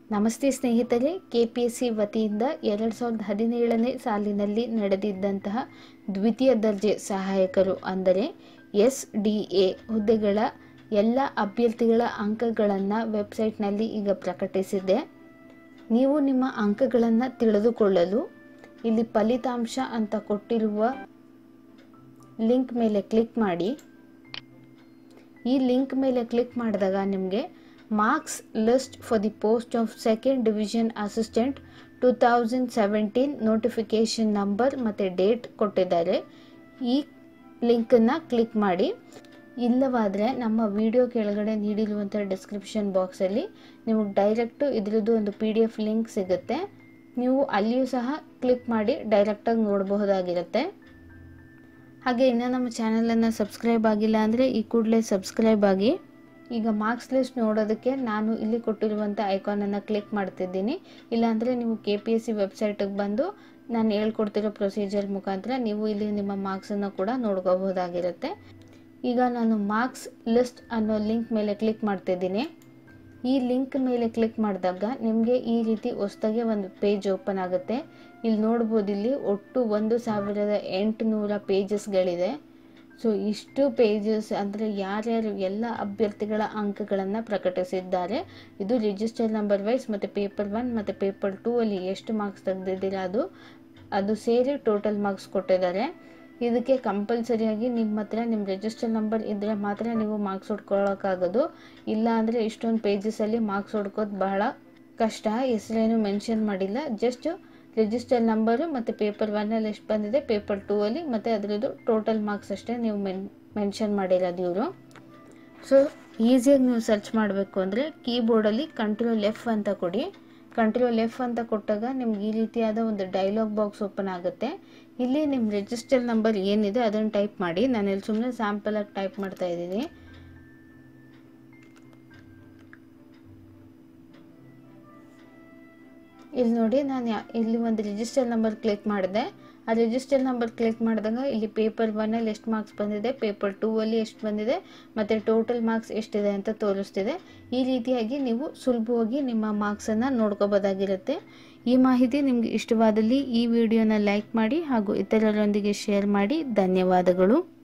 ನಮಸ್ತೆ ಸ್ನೇಹಿತರೆ K P S C ವತಿಯಿಂದ ಎರಡು ಸಾವಿರದ ಹದಿನೇಳನೇ ಸಾಲಿನಲ್ಲಿ ನಡೆದಿದ್ದಂತಹ ದ್ವಿತೀಯ ದರ್ಜೆ ಸಹಾಯಕರು ಅಂದರೆ ಎಸ್ ಡಿ ಎ ಹುದ್ದೆಗಳ ಎಲ್ಲ ಅಭ್ಯರ್ಥಿಗಳ ಅಂಕಗಳನ್ನು ವೆಬ್ಸೈಟ್ನಲ್ಲಿ ಈಗ ಪ್ರಕಟಿಸಿದೆ ನೀವು ನಿಮ್ಮ ಅಂಕಗಳನ್ನು ತಿಳಿದುಕೊಳ್ಳಲು ಇಲ್ಲಿ ಫಲಿತಾಂಶ ಅಂತ ಕೊಟ್ಟಿರುವ ಲಿಂಕ್ ಮೇಲೆ ಕ್ಲಿಕ್ ಮಾಡಿ ಈ ಲಿಂಕ್ ಮೇಲೆ ಕ್ಲಿಕ್ ಮಾಡಿದಾಗ ನಿಮಗೆ marks list for the post of second division assistant two thousand seventeen notification number ಮತ್ತು ಡೇಟ್ ಕೊಟ್ಟಿದ್ದಾರೆ ಈ ಲಿಂಕನ್ನು ಕ್ಲಿಕ್ ಮಾಡಿ ಇಲ್ಲವಾದರೆ ನಮ್ಮ ವಿಡಿಯೋ ಕೆಳಗಡೆ ನೀಡಿರುವಂಥ ಡಿಸ್ಕ್ರಿಪ್ಷನ್ ಬಾಕ್ಸಲ್ಲಿ ನಿಮಗೆ ಡೈರೆಕ್ಟು ಇದರದ್ದು ಒಂದು ಪಿ ಡಿ ಎಫ್ ಲಿಂಕ್ ಸಿಗುತ್ತೆ ನೀವು ಅಲ್ಲಿಯೂ ಸಹ ಕ್ಲಿಕ್ ಮಾಡಿ ಡೈರೆಕ್ಟಾಗಿ ನೋಡಬಹುದಾಗಿರುತ್ತೆ ಹಾಗೆ ಇನ್ನೂ ನಮ್ಮ ಚಾನಲನ್ನು ಸಬ್ಸ್ಕ್ರೈಬ್ ಆಗಿಲ್ಲ ಅಂದರೆ ಈ ಕೂಡಲೇ ಸಬ್ಸ್ಕ್ರೈಬ್ ಆಗಿ ಈಗ ಮಾರ್ಕ್ಸ್ ಲಿಸ್ಟ್ ನೋಡೋದಕ್ಕೆ ನಾನು ಇಲ್ಲಿ ಕೊಟ್ಟಿರುವಂಥ ಐಕಾನನ್ನು ಕ್ಲಿಕ್ ಮಾಡ್ತಿದ್ದೀನಿ ಇಲ್ಲಾಂದರೆ ನೀವು ಕೆ ಪಿ ಎಸ್ ಸಿ ವೆಬ್ಸೈಟಿಗೆ ಬಂದು ನಾನು ಹೇಳ್ಕೊಡ್ತಿರೋ ಪ್ರೊಸೀಜರ್ ಮುಖಾಂತರ ನೀವು ಇಲ್ಲಿ ನಿಮ್ಮ ಮಾರ್ಕ್ಸನ್ನು ಕೂಡ ನೋಡ್ಕೋಬಹುದಾಗಿರುತ್ತೆ ಈಗ ನಾನು ಮಾರ್ಕ್ಸ್ ಲಿಸ್ಟ್ ಅನ್ನೋ ಲಿಂಕ್ ಮೇಲೆ ಕ್ಲಿಕ್ ಮಾಡ್ತಿದ್ದೀನಿ ಈ ಲಿಂಕ್ ಮೇಲೆ ಕ್ಲಿಕ್ ಮಾಡಿದಾಗ ನಿಮಗೆ ಈ ರೀತಿ ಹೊಸದಾಗೆ ಒಂದು ಪೇಜ್ ಓಪನ್ ಆಗುತ್ತೆ ಇಲ್ಲಿ ನೋಡ್ಬೋದು ಇಲ್ಲಿ ಒಟ್ಟು ಒಂದು ಸಾವಿರದ ಎಂಟುನೂರ ಪೇಜಸ್ಗಳಿದೆ ಸೊ ಇಷ್ಟು ಪೇಜಸ್ ಅಂದರೆ ಯಾರ್ಯಾರು ಎಲ್ಲ ಅಭ್ಯರ್ಥಿಗಳ ಅಂಕಗಳನ್ನು ಪ್ರಕಟಿಸಿದ್ದಾರೆ ಇದು ರಿಜಿಸ್ಟರ್ ನಂಬರ್ ವೈಸ್ ಮತ್ತು ಪೇಪರ್ ಒನ್ ಮತ್ತು ಪೇಪರ್ ಟೂ ಅಲ್ಲಿ ಎಷ್ಟು ಮಾರ್ಕ್ಸ್ ತೆಗೆದಿದ್ದೀರಾ ಅದು ಅದು ಸೇರಿ ಟೋಟಲ್ ಮಾರ್ಕ್ಸ್ ಕೊಟ್ಟಿದ್ದಾರೆ ಇದಕ್ಕೆ ಕಂಪಲ್ಸರಿಯಾಗಿ ನಿಮ್ಮ ಹತ್ರ ನಿಮ್ಮ ರಿಜಿಸ್ಟರ್ ನಂಬರ್ ಇದ್ದರೆ ಮಾತ್ರ ನೀವು ಮಾರ್ಕ್ಸ್ ಹೊಡ್ಕೊಳ್ಳೋಕ್ಕಾಗೋದು ಇಲ್ಲ ಅಂದರೆ ಇಷ್ಟೊಂದು ಪೇಜಸಲ್ಲಿ ಮಾರ್ಕ್ಸ್ ಹೊಡ್ಕೋದು ಬಹಳ ಕಷ್ಟ ಹೆಸರೇನು ಮೆನ್ಷನ್ ಮಾಡಿಲ್ಲ ಜಸ್ಟ್ ರಿಜಿಸ್ಟರ್ ನಂಬರು ಮತ್ತು ಪೇಪರ್ ಒನ್ನಲ್ಲಿ ಎಷ್ಟು ಬಂದಿದೆ ಪೇಪರ್ ಟೂ ಅಲ್ಲಿ ಮತ್ತು ಅದರದ್ದು ಟೋಟಲ್ ಮಾರ್ಕ್ಸ್ ಅಷ್ಟೇ ನೀವು ಮೆನ್ ಮೆನ್ಷನ್ ಮಾಡಿರೋದು ಇವರು ಸೊ ಈಸಿಯಾಗಿ ನೀವು ಸರ್ಚ್ ಮಾಡಬೇಕು ಅಂದರೆ ಕೀಬೋರ್ಡಲ್ಲಿ ಕಂಟ್ರೋಲ್ ಎಫ್ ಅಂತ ಕೊಡಿ ಕಂಟ್ರೋಲ್ ಎಫ್ ಅಂತ ಕೊಟ್ಟಾಗ ನಿಮ್ಗೆ ಈ ರೀತಿಯಾದ ಒಂದು ಡೈಲಾಗ್ ಬಾಕ್ಸ್ ಓಪನ್ ಆಗುತ್ತೆ ಇಲ್ಲಿ ನಿಮ್ಮ ರಿಜಿಸ್ಟರ್ ನಂಬರ್ ಏನಿದೆ ಅದನ್ನು ಟೈಪ್ ಮಾಡಿ ನಾನು ಇಲ್ಲಿ ಸುಮ್ಮನೆ ಸ್ಯಾಂಪಲಾಗಿ ಟೈಪ್ ಮಾಡ್ತಾ ಇದ್ದೀನಿ ಇಲ್ಲಿ ನೋಡಿ ನಾನು ಯಾ- ಇಲ್ಲಿ ಒಂದು ರಿಜಿಸ್ಟರ್ ನಂಬರ್ ಕ್ಲಿಕ್ ಮಾಡಿದೆ ಆ ರಿಜಿಸ್ಟರ್ ನಂಬರ್ ಕ್ಲಿಕ್ ಮಾಡಿದಾಗ ಇಲ್ಲಿ ಪೇಪರ್ ಒನ್ನಲ್ಲಿ ಎಷ್ಟು ಮಾರ್ಕ್ಸ್ ಬಂದಿದೆ ಪೇಪರ್ ಟೂ ಅಲ್ಲಿ ಎಷ್ಟು ಬಂದಿದೆ ಮತ್ತು ಟೋಟಲ್ ಮಾರ್ಕ್ಸ್ ಎಷ್ಟಿದೆ ಅಂತ ತೋರಿಸ್ತಿದೆ ಈ ರೀತಿಯಾಗಿ ನೀವು ಸುಲಭವಾಗಿ ನಿಮ್ಮ ಮಾರ್ಕ್ಸನ್ನು ನೋಡ್ಕೋಬೋದಾಗಿರುತ್ತೆ ಈ ಮಾಹಿತಿ ನಿಮಗೆ ಇಷ್ಟವಾದಲ್ಲಿ ಈ ವಿಡಿಯೋನ ಲೈಕ್ ಮಾಡಿ ಹಾಗೂ ಇತರರೊಂದಿಗೆ ಶೇರ್ ಮಾಡಿ ಧನ್ಯವಾದಗಳು